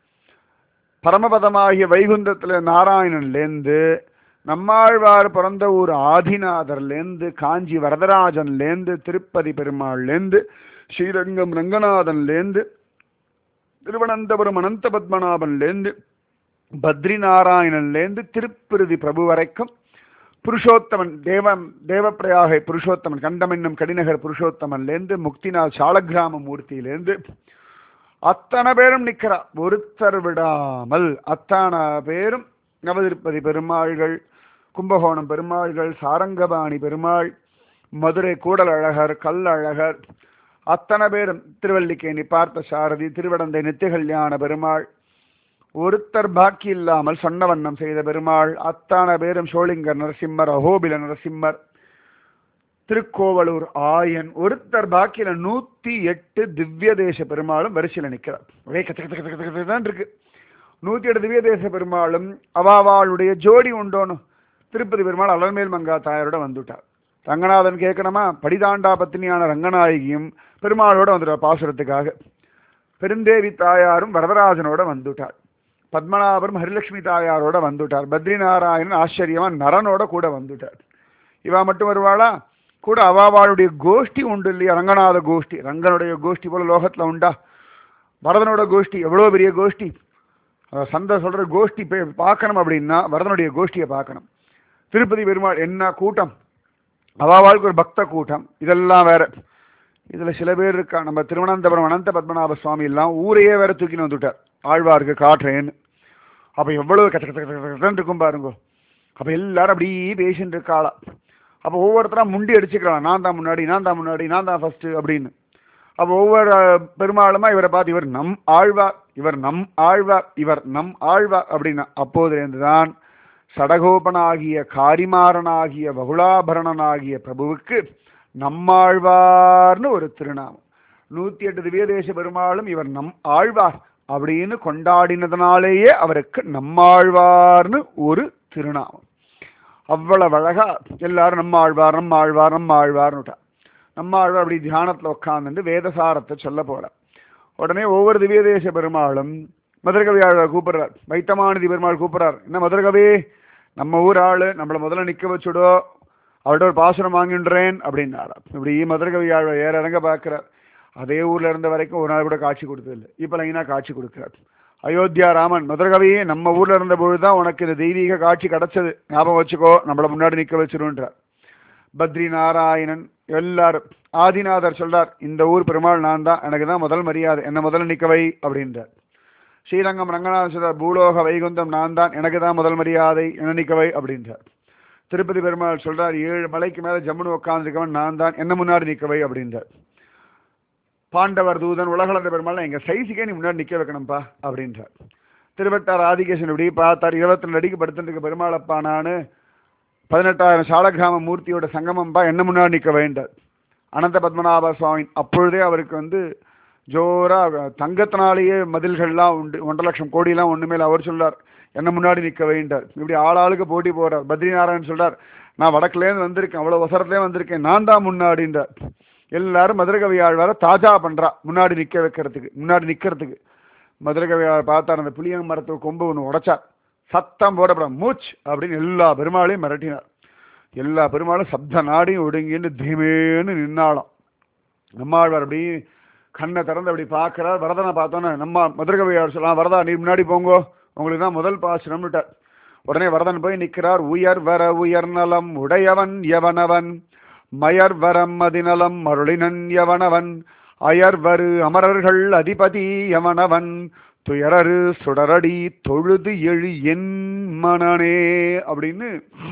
பரமபதமாகிய வைகுந்தத்தில் நாராயணன்லேருந்து நம்மாழ்வார் பிறந்த ஊர் ஆதிநாதர்லேருந்து காஞ்சி வரதராஜன்லேருந்து திருப்பதி பெருமாள்லேருந்து ஸ்ரீரங்கம் ரங்கநாதன்லேருந்து திருவனந்தபுரம் அனந்த பத்மநாபன்லேருந்து பத்ரி நாராயணன்லேருந்து திருப்பிருதி பிரபு வரைக்கும் புருஷோத்தமன் தேவன் தேவப்பிரயாகை புருஷோத்தமன் கண்டம் என்னும் கடிநகர் புருஷோத்தமன்லேருந்து முக்திநாத் சாலக்கிராம மூர்த்தியிலேருந்து அத்தனை பேரும் நிக்கிறா ஒருத்தர் விடாமல் அத்தனை பேரும் நவதிருப்பதி பெருமாள்கள் கும்பகோணம் பெருமாள்கள் சாரங்கபாணி பெருமாள் மதுரை கூடல் அழகர் கல் அழகர் அத்தனை பேரும் திருவல்லிக்கேணி பார்த்த சாரதி திருவடந்தை நித்திய கல்யாண பெருமாள் ஒருத்தர் பாக்கி இல்லாமல் சொன்ன வண்ணம் செய்த பெருமாள் அத்தனை பேரும் சோழிங்கர் நரசிம்மர் அகோபில நரசிம்மர் திருக்கோவலூர் ஆயன் ஒருத்தர் பாக்கியில நூத்தி எட்டு திவ்ய தேச பெருமாளும் வரிசையில் நிற்கிறார் ஒரே கத்த கத்த கத்த கத்த தான் இருக்கு நூத்தி எட்டு திவ்ய தேச பெருமாளும் அவாவாளுடைய ஜோடி உண்டோன்னு திருப்பதி பெருமாள் அலர்மேல் மங்கா தாயாரோட வந்துட்டார் ரங்கநாதன் கேட்கணுமா படிதாண்டா பத்தினியான ரங்கநாயகியும் பெருமாளோட வந்துட்டார் பாசுரத்துக்காக பெருந்தேவி தாயாரும் வரதராஜனோட வந்துட்டார் பத்மநாபரும் ஹரிலட்சுமி தாயாரோட வந்துட்டார் பத்ரிநாராயணன் ஆச்சரியமா நரனோட கூட வந்துட்டார் இவா மட்டும் வருவாளா கூட அவாவாளுடைய கோஷ்டி உண்டு இல்லையா ரங்கநாத கோஷ்டி ரங்கனுடைய கோஷ்டி போல லோகத்துல உண்டா வரதனோட கோஷ்டி எவ்வளோ பெரிய கோஷ்டி அஹ் சந்தை சொல்ற கோஷ்டி போய் பார்க்கணும் அப்படின்னா வரதனுடைய கோஷ்டியை பார்க்கணும் திருப்பதி பெருமாள் என்ன கூட்டம் அவாவாளுக்கு ஒரு பக்த கூட்டம் இதெல்லாம் வேற இதுல சில பேர் இருக்கா நம்ம திருவனந்தபுரம் அனந்த பத்மநாப சுவாமி எல்லாம் ஊரையே வேற தூக்கின்னு வந்துட்டார் ஆழ்வாருக்கு காட்டுறேன்னு அப்ப எவ்வளவு கச்ச கச்ச கச்ச கச்சன்னு இருக்கும் பாருங்க அப்ப எல்லாரும் அப்படியே பேசிட்டு இருக்காளா அப்ப ஒவ்வொருத்தரா முண்டி அடிச்சுக்கிறான் நான் தான் முன்னாடி நான் தான் முன்னாடி நான் தான் ஃபர்ஸ்ட் அப்படின்னு அப்ப ஒவ்வொரு அஹ், பெருமாளுமா இவரை பார்த்து இவர் நம் ஆழ்வார் இவர் நம் ஆழ்வார் இவர் நம் ஆழ்வார் அப்படின்னா அப்போதிலிருந்துதான் சடகோபனாகிய காரிமாறனாகிய வகுலாபரணனாகிய பிரபுவுக்கு நம்மாழ்வார்னு ஒரு திருநாமம் நூத்தி எட்டு திவ்யதேச பெருமாளும் இவர் நம் ஆழ்வார் அப்படின்னு கொண்டாடினதுனாலேயே அவருக்கு நம்மாழ்வார்னு ஒரு திருநாமம் அவ்வளவு அழகா எல்லாரும் நம்ம ஆழ்வார் நம்ம ஆழ்வார் நம்ம ஆழ்வார்னுட்டா நம்ம ஆழ்வார் அப்படி தியானத்துல உட்காந்துட்டு வேதசாரத்தை சொல்ல போற உடனே ஒவ்வொரு திவ்யதேச பெருமாளும் மதுரகவி ஆழ்வார் கூப்பிடுறார் வைத்தமானதி பெருமாள் கூப்பிடுறார் என்ன மதுரகவி நம்ம ஊர் ஆளு நம்மள முதல்ல நிக்க வச்சுடோ அவர்கிட்ட ஒரு பாசுரம் வாங்கின்றேன் அப்படின்னாரா இப்படி மதுரகவி ஆழ்வார் ஏற இறங்க பார்க்கிறார் அதே ஊர்ல இருந்த வரைக்கும் ஒரு நாள் கூட காட்சி கொடுத்ததில்லை இப்ப லைனா காட்சி கொடுக்கிறார் அயோத்தியா ராமன் மதுரகவி நம்ம ஊர்ல இருந்த பொழுதுதான் உனக்கு இந்த தெய்வீக காட்சி கிடைச்சது ஞாபகம் வச்சுக்கோ நம்மள முன்னாடி நிக்க வச்சிருன்றார் பத்ரி நாராயணன் எல்லாரும் ஆதிநாதர் சொல்றார் இந்த ஊர் பெருமாள் நான் தான் எனக்கு தான் முதல் மரியாதை என்ன முதல்ல நிக்க வை அப்படின்றார் ஸ்ரீரங்கம் ரங்கநாதன் சொல்றார் பூலோக வைகுந்தம் நான் தான் எனக்கு தான் முதல் மரியாதை என்ன நிக்க வை அப்படின்றார் திருப்பதி பெருமாள் சொல்றார் ஏழு மலைக்கு மேல ஜம்முன்னு உட்காந்துருக்கவன் நான் தான் என்ன முன்னாடி நிக்க வை அப்படின்றார் பாண்டவர் தூதன் உலகளந்த பெருமாள் எங்க சைஸுக்கே நீ முன்னாடி நிக்க வைக்கணும்ப்பா அப்படின்றார் திருவட்டார் ஆதிகேசன் இப்படி பார்த்தார் இருபத்தி ரெண்டு அடிக்கு படுத்துட்டு இருக்க பெருமாளப்பா நானு பதினெட்டாயிரம் சாலக்கிராம மூர்த்தியோட சங்கமம்பா என்ன முன்னாடி நிற்க வேண்டார் அனந்த பத்மநாப சுவாமி அப்பொழுதே அவருக்கு வந்து ஜோரா தங்கத்தினாலேயே மதில்கள்லாம் உண்டு ஒன்றரை லட்சம் கோடிலாம் ஒண்ணு மேல அவர் சொல்றார் என்ன முன்னாடி நிற்க வேண்டார் இப்படி ஆளாளுக்கு போட்டி போறார் பத்ரிநாராயணன் சொல்றார் நான் வடக்குலேருந்து வந்திருக்கேன் அவ்வளவு அவசரத்துலேயே வந்திருக்கேன் நான் தான் முன்னாடின்றார் எல்லாரும் மதுரகவி ஆழ்வார தாஜா பண்றா முன்னாடி நிக்க வைக்கிறதுக்கு முன்னாடி நிக்கிறதுக்கு மதுரகவி ஆழ்வார் பார்த்தார் அந்த புளிய மரத்து கொம்பு ஒன்று உடைச்சார் சத்தம் போடப்பட மூச் அப்படின்னு எல்லா பெருமாளையும் மிரட்டினார் எல்லா பெருமாளும் சப்த நாடியும் ஒடுங்கின்னு தீமேன்னு நின்னாலாம் நம்மாழ்வார் அப்படி கண்ணை திறந்து அப்படி பார்க்கிறார் வரதனை பார்த்தோன்னே நம்ம மதுரகவியார் சொல்லலாம் வரதா நீ முன்னாடி போங்கோ உங்களுக்கு தான் முதல் பாசனம்னுட்டார் உடனே வரதன் போய் நிற்கிறார் உயர் வர உயர் நலம் உடையவன் எவனவன் மயர் வரம் அதிநலம் மருளினன் எவனவன் அயர்வரு அமரர்கள் அதிபதி எவனவன் துயரரு சுடரடி தொழுது எழு என் மனனே அப்படின்னு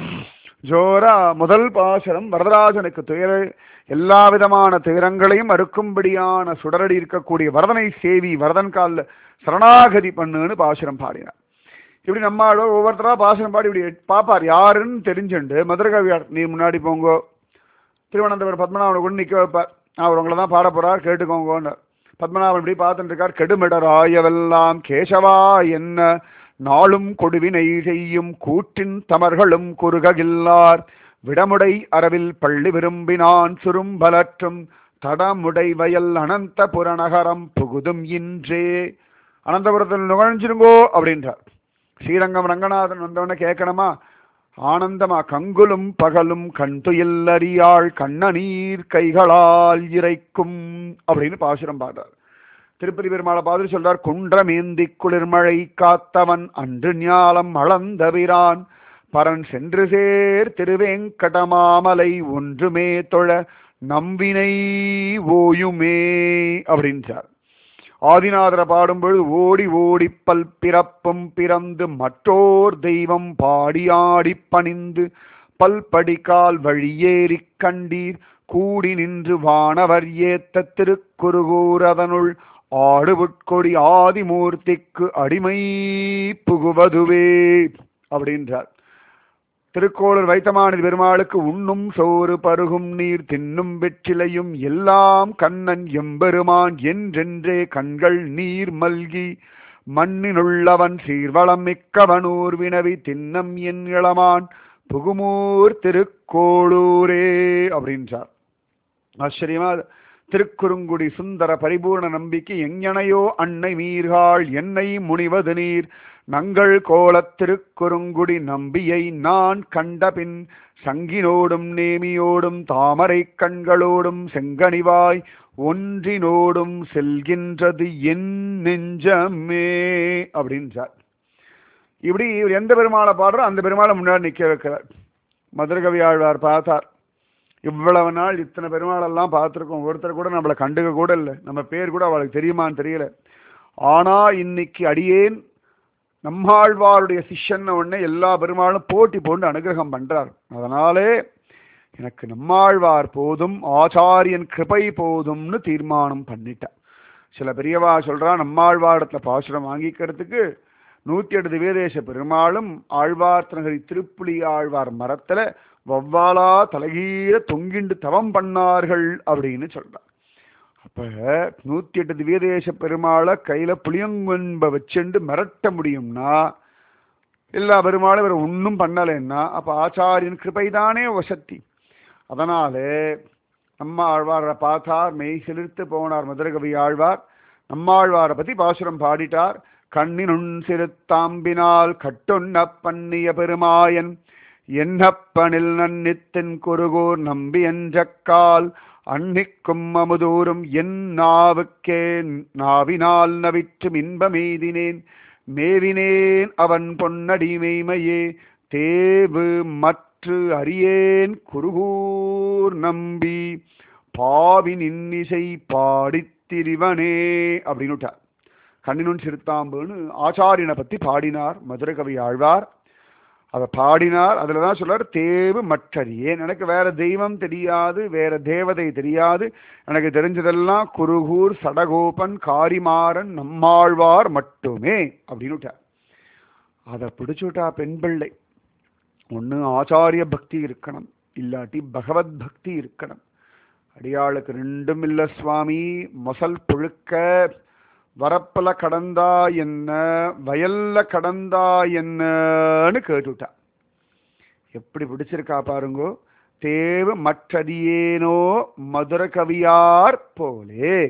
ஜோரா முதல் பாசனம் வரதராஜனுக்கு துயர எல்லா விதமான துயரங்களையும் அறுக்கும்படியான சுடரடி இருக்கக்கூடிய வரதனை சேவி வரதன் காலில் சரணாகதி பண்ணுன்னு பாசுரம் பாடினார் இப்படி நம்ம ஆழ்வார் ஒவ்வொருத்தரா பாசுரம் பாடி இப்படி பாப்பார் யாருன்னு தெரிஞ்சுண்டு மதுரகவியார் நீ முன்னாடி போங்கோ திருவனந்தபுரம் பத்மநாபனை கொண்டு நிற்க வைப்பார் அவர் உங்களை தான் பாட போறார் கேட்டுக்கோங்கன்னு பத்மநாபன் இப்படி பார்த்துட்டு இருக்கார் கெடுமிடராயவெல்லாம் கேசவா என்ன நாளும் கொடுவினை செய்யும் கூற்றின் தமர்களும் குறுககில்லார் விடமுடை அரவில் பள்ளி விரும்பினான் சுரும்பலற்றும் தடமுடை வயல் அனந்த புறநகரம் புகுதும் இன்றே அனந்தபுரத்தில் நுழைஞ்சிருங்கோ அப்படின்றார் ஸ்ரீரங்கம் ரங்கநாதன் வந்தவொடனே கேட்கணுமா ஆனந்தமா கங்குலும் பகலும் கண்துயில் அறியாள் கண்ணநீர் கைகளால் இறைக்கும் அப்படின்னு பாசுரம் பாடுறார் திருப்பதி பெருமாளை பார்த்து சொல்றார் குன்றமேந்தி குளிர்மழை காத்தவன் அன்று ஞாலம் அளந்தவிரான் பரன் சென்று சேர் திருவேங்கடமாமலை ஒன்றுமே தொழ நம்பினை ஓயுமே அப்படின்றார் ஆதிநாதரை பாடும்பொழுது ஓடி ஓடி பல் பிறப்பும் பிறந்து மற்றோர் தெய்வம் பாடியாடி பணிந்து பல்படிக்கால் வழியேறிக் கண்டீர் கூடி நின்று வானவர் ஏத்த திருக்குறுகூரதனுள் ஆடுபுட்கொடி ஆதிமூர்த்திக்கு அடிமை புகுவதுவே அப்படின்றார் திருக்கோளூர் வைத்தமானது பெருமாளுக்கு உண்ணும் சோறு பருகும் நீர் தின்னும் வெற்றிலையும் எல்லாம் கண்ணன் எம்பெருமான் என்றென்றே கண்கள் நீர் மல்கி மண்ணினுள்ளவன் சீர்வளம் மிக்கவனூர் வினவி தின்னம் என் இளமான் புகுமூர் திருக்கோளூரே அப்படின்றார் ஆச்சரியமா திருக்குறுங்குடி சுந்தர பரிபூர்ண நம்பிக்கை எங்கனையோ அன்னை மீர்காள் என்னை முனிவது நீர் நங்கள் கோலத் திருக்குறுங்குடி நம்பியை நான் கண்டபின் சங்கினோடும் நேமியோடும் தாமரை கண்களோடும் செங்கனிவாய் ஒன்றினோடும் செல்கின்றது என் நெஞ்சமே அப்படின்றார் இப்படி இவர் எந்த பெருமாளை பாடுறோ அந்த பெருமாளை முன்னாடி நிற்க வைக்கிறார் மதுரகவி ஆழ்வார் பார்த்தார் இவ்வளவு நாள் இத்தனை பெருமாளெல்லாம் பார்த்துருக்கோம் ஒருத்தர் கூட நம்மளை கண்டுக்க கூட இல்லை நம்ம பேர் கூட அவளுக்கு தெரியுமான்னு தெரியல ஆனா இன்னைக்கு அடியேன் நம்மாழ்வாருடைய சிஷ்யன்ன உடனே எல்லா பெருமாளும் போட்டி போட்டு அனுகிரகம் பண்றார் அதனாலே எனக்கு நம்மாழ்வார் போதும் ஆச்சாரியன் கிருபை போதும்னு தீர்மானம் பண்ணிட்டேன் சில பெரியவா சொல்றா நம்மாழ்வாரத்துல பாசுரம் வாங்கிக்கிறதுக்கு நூத்தி எட்டு திவ்யதேச பெருமாளும் ஆழ்வார் திருநகரி திருப்புலி ஆழ்வார் மரத்துல வவ்வாலா தலைகீழ தொங்கிண்டு தவம் பண்ணார்கள் அப்படின்னு சொல்றார் அப்ப நூத்தி எட்டு திவ்யதேச பெருமாளை கையில புளியங்கொன்ப வச்சுண்டு மிரட்ட முடியும்னா எல்லா பெருமாளும் இவர் ஒன்றும் பண்ணலைன்னா அப்ப ஆச்சாரியன் கிருபைதானே வசத்தி அதனாலே நம்ம ஆழ்வாரை பார்த்தார் மெய் சிலிர்த்து போனார் மதுரகவி ஆழ்வார் நம்மாழ்வாரை பத்தி பாசுரம் பாடிட்டார் கண்ணினுண் சிறுத்தாம்பினால் கட்டுண்ண பண்ணிய பெருமாயன் என்னப்பனில் நன்னித்தின் குருகூர் நம்பி என்றக்கால் அன்னிக்கும் அமுதூரும் என் நாவுக்கே நாவினால் நவிற்றும் இன்பமெய்தினேன் மேவினேன் அவன் பொன்னடி மெய்மையே தேவு மற்று அறியேன் குருகூர் நம்பி பாவின் இன்னிசை பாடித்திரிவனே அப்படின்னு விட்டார் கண்ணினுன் சிறுத்தாம்புன்னு ஆச்சாரியனை பத்தி பாடினார் மதுரகவி ஆழ்வார் அதை பாடினார் அதுல தான் சொல்றார் தேவு மற்றறியேன் எனக்கு வேற தெய்வம் தெரியாது வேற தேவதை தெரியாது எனக்கு தெரிஞ்சதெல்லாம் குருகூர் சடகோபன் காரிமாறன் நம்மாழ்வார் மட்டுமே அப்படின்னு விட்டார் அதை பிடிச்சுட்டா பெண் பிள்ளை ஒன்று ஆச்சாரிய பக்தி இருக்கணும் இல்லாட்டி பகவத் பக்தி இருக்கணும் அடியாளுக்கு ரெண்டும் இல்லை சுவாமி மொசல் புழுக்க வரப்பல கடந்தா என்ன வயல்ல கடந்தா என்னன்னு கேட்டுட்டா எப்படி பிடிச்சிருக்கா பாருங்கோ தேவ மற்றதியேனோ மதுர கவியார் போலே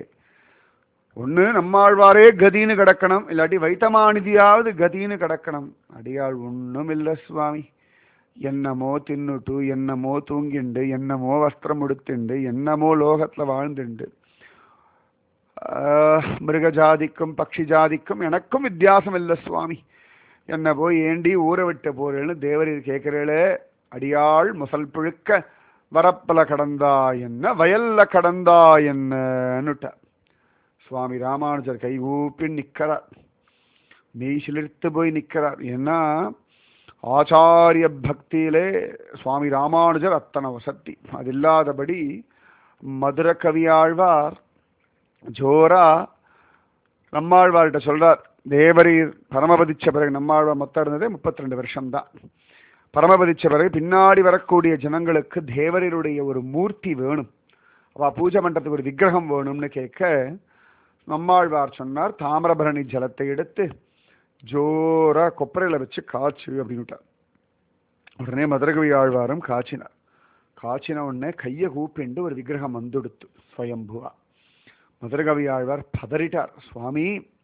ஒண்ணு நம்மாழ்வாரே கதின்னு கிடக்கணும் இல்லாட்டி வைத்தமானிதியாவது கதின்னு கிடக்கணும் அடியாள் ஒண்ணும் இல்ல சுவாமி என்னமோ தின்னுட்டு என்னமோ தூங்கிண்டு என்னமோ வஸ்திரம் உடுத்துண்டு என்னமோ லோகத்துல வாழ்ந்துண்டு ஆஹ், மிருக ஜாதிக்கும் பக்ஷி ஜாதிக்கும் எனக்கும் வித்தியாசம் இல்லை சுவாமி என்ன போய் ஏண்டி ஊற விட்ட போறேன்னு தேவரீர் கேட்கிறேளே அடியாள் முசல் புழுக்க வரப்பல கடந்தா என்ன வயல்ல கடந்தா என்னன்னுட்டா சுவாமி ராமானுஜர் கை ஊப்பி நிற்கிறார் மெய் சிலிர்த்து போய் நிற்கிறார் ஏன்னா ஆச்சாரிய பக்தியிலே சுவாமி ராமானுஜர் அத்தனை வசத்தி அது இல்லாதபடி மதுர கவியாழ்வார் ஜோரா நம்மாழ்வார்கிட்ட சொல்றார் தேவரீர் பரமபதிச்ச பிறகு நம்மாழ்வார் மொத்தம் இருந்ததே முப்பத்தி ரெண்டு வருஷம்தான் பரமபதிச்ச பிறகு பின்னாடி வரக்கூடிய ஜனங்களுக்கு தேவரீருடைய ஒரு மூர்த்தி வேணும் அவ பூஜை மண்டபத்துக்கு ஒரு விக்கிரகம் வேணும்னு கேட்க நம்மாழ்வார் சொன்னார் தாமிரபரணி ஜலத்தை எடுத்து ஜோரா கொப்பரையில வச்சு காய்ச்சு அப்படின்னுட்டார் உடனே மதுரகவி ஆழ்வாரும் காய்ச்சினார் காய்ச்சின உடனே கையை கூப்பிண்டு ஒரு விக்கிரகம் வந்துடுத்து ஸ்வயம்புவா மதுரகவி ஆழ்வார் பதறிட்டார் சுவாமி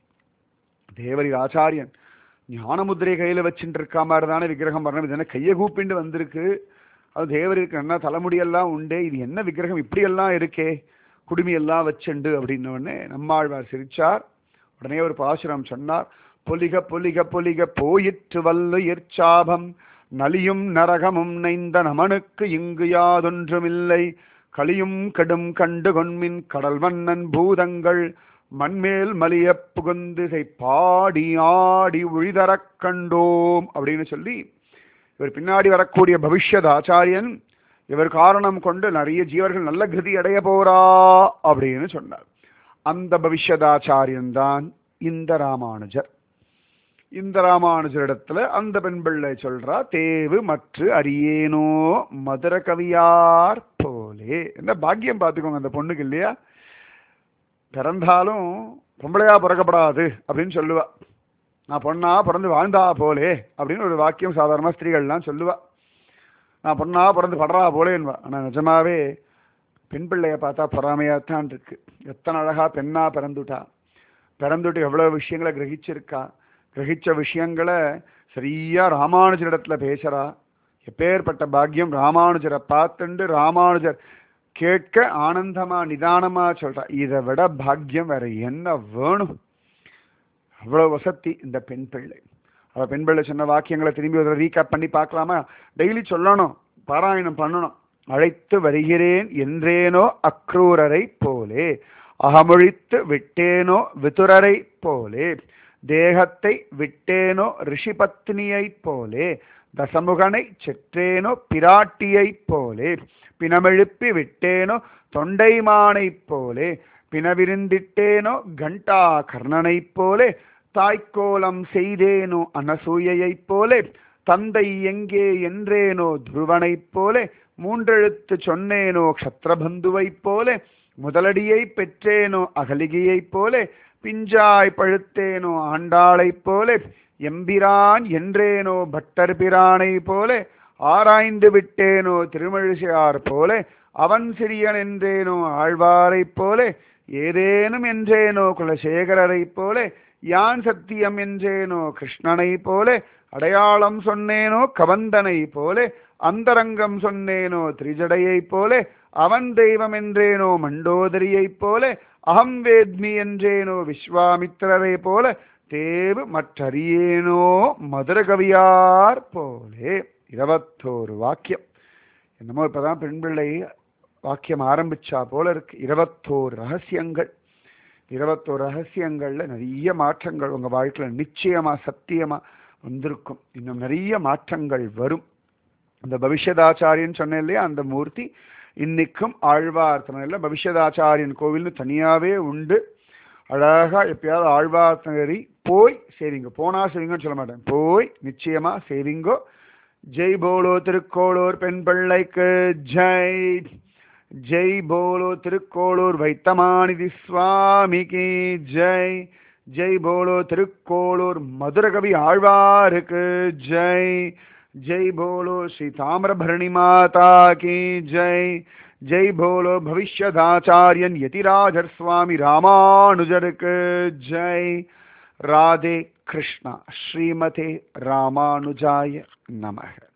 தேவரி ஆச்சாரியன் ஞானமுத்திரை கையில வச்சுட்டு இருக்க மாதிரி தானே விக்கிரகம் வரணும் இது என்ன கையை கூப்பிண்டு வந்திருக்கு அது தேவருக்கு என்ன தலைமுடியெல்லாம் உண்டே இது என்ன விக்கிரகம் இப்படியெல்லாம் இருக்கே குடுமியெல்லாம் வச்சுண்டு அப்படின்ன உடனே நம்மாழ்வார் சிரிச்சார் உடனே ஒரு பாசுரம் சொன்னார் பொலிக பொலிக பொலிக போயிற்று வல்ல எற்சாபம் நலியும் நரகமும் நைந்த நமனுக்கு இங்கு யாதொன்றுமில்லை களியும் கடும் கண்டு கொன்மின் கடல் வண்ணன் பூதங்கள் மண்மேல் மலிய புகுந்திசை பாடி ஆடி உழிதரக் கண்டோம் அப்படின்னு சொல்லி இவர் பின்னாடி வரக்கூடிய பவிஷ்யத் ஆச்சாரியன் இவர் காரணம் கொண்டு நிறைய ஜீவர்கள் நல்ல கிருதி அடைய போறா அப்படின்னு சொன்னார் அந்த பவிஷ்யதாச்சாரியன் தான் இந்த ராமானுஜர் இந்த ராமானுஜரிடத்துல அந்த பெண் பிள்ளை சொல்றா தேவு மற்ற அரியேனோ மதுர கவியார் போலே என்ன பாக்கியம் பார்த்துக்கோங்க அந்த பொண்ணுக்கு இல்லையா பிறந்தாலும் பொம்பளையா பிறக்கப்படாது அப்படின்னு சொல்லுவா நான் பொண்ணா பிறந்து வாழ்ந்தா போலே அப்படின்னு ஒரு வாக்கியம் சாதாரண ஸ்திரீகள்லாம் சொல்லுவா நான் பொண்ணா பிறந்து படுறா போலேன்வா ஆனா நிஜமாவே பெண் பிள்ளைய பார்த்தா பொறாமையாத்தான் இருக்கு எத்தனை அழகா பெண்ணா பிறந்துட்டா பிறந்துட்டு எவ்வளவு விஷயங்களை கிரகிச்சிருக்கா கிரகிச்ச விஷயங்களை சரியா ராமானுஜரிடத்துல பேசுறா எப்பேற்பட்ட பாக்கியம் ராமானுஜரை பார்த்துண்டு ராமானுஜர் கேட்க ஆனந்தமா நிதானமா சொல்றா இதை விட பாக்கியம் வேற என்ன வேணும் அவ்வளவு வசதி இந்த பெண் பிள்ளை அவ பெண் பிள்ளை சொன்ன வாக்கியங்களை திரும்பி ஒரு ரீகேப் பண்ணி பார்க்கலாமா டெய்லி சொல்லணும் பாராயணம் பண்ணணும் அழைத்து வருகிறேன் என்றேனோ அக்ரூரரை போலே அகமொழித்து விட்டேனோ விதுரரை போலே தேகத்தை விட்டேனோ ரிஷிபத்னியைப் போலே தசமுகனை செற்றேனோ பிராட்டியைப் போலே பிணமெழுப்பி விட்டேனோ தொண்டைமானைப் போலே பிணவிருந்திட்டேனோ கண்டா கர்ணனைப் போலே தாய்க்கோலம் செய்தேனோ அனசூயைப் போலே தந்தை எங்கே என்றேனோ துருவனைப் போலே மூன்றெழுத்து சொன்னேனோ க்ஷத்ரபந்துவைப் போலே முதலடியை பெற்றேனோ அகலிகையைப் போலே பிஞ்சாய் பழுத்தேனோ ஆண்டாளைப் போலே எம்பிரான் என்றேனோ பட்டர் பிரானை போலே ஆராய்ந்து விட்டேனோ திருமழிசையார் போலே அவன் சிறியன் என்றேனோ ஆழ்வாரைப் போலே ஏதேனும் என்றேனோ குலசேகரரைப் போலே யான் சத்தியம் என்றேனோ கிருஷ்ணனைப் போலே அடையாளம் சொன்னேனோ கவந்தனை போலே அந்தரங்கம் சொன்னேனோ திரிஜடையைப் போலே அவன் தெய்வம் என்றேனோ மண்டோதரியைப் போலே அகம் வேத்மி என்றேனோ விஸ்வாமித்திரரை போல தேவு மற்றறியேனோ மதுரகவியார் போலே இருபத்தோரு வாக்கியம் என்னமோ இப்பதான் பெண் பிள்ளை வாக்கியம் ஆரம்பிச்சா போல இருக்கு இருபத்தோரு ரகசியங்கள் இருபத்தோரு ரகசியங்கள்ல நிறைய மாற்றங்கள் உங்க வாழ்க்கையில நிச்சயமா சத்தியமா வந்திருக்கும் இன்னும் நிறைய மாற்றங்கள் வரும் அந்த பவிஷ்யதாச்சாரியன் சொன்னேன் இல்லையா அந்த மூர்த்தி இன்னைக்கும் ஆழ்வார் திருநெல்ல பவிஷ்யதாச்சாரியன் கோவில்னு தனியாவே உண்டு அழகா எப்பயாவது ஆழ்வார் திருநெறி போய் சேவிங்க போனா சேவிங்கன்னு சொல்ல மாட்டேன் போய் நிச்சயமா சேவிங்கோ ஜெய் போலோ திருக்கோளூர் பெண் பிள்ளைக்கு ஜெய் ஜெய் போலோ திருக்கோளூர் வைத்தமாநிதி சுவாமிக்கு ஜெய் ஜெய் போலோ திருக்கோளூர் மதுரகவி ஆழ்வாருக்கு ஜெய் जय बोलो श्री ताम्रभरणी माता की जय जय बोलो भविष्यदाचार्यन यतिराजर स्वामी रामानुजर के जय राधे कृष्णा श्रीमते रामानुजाय नमः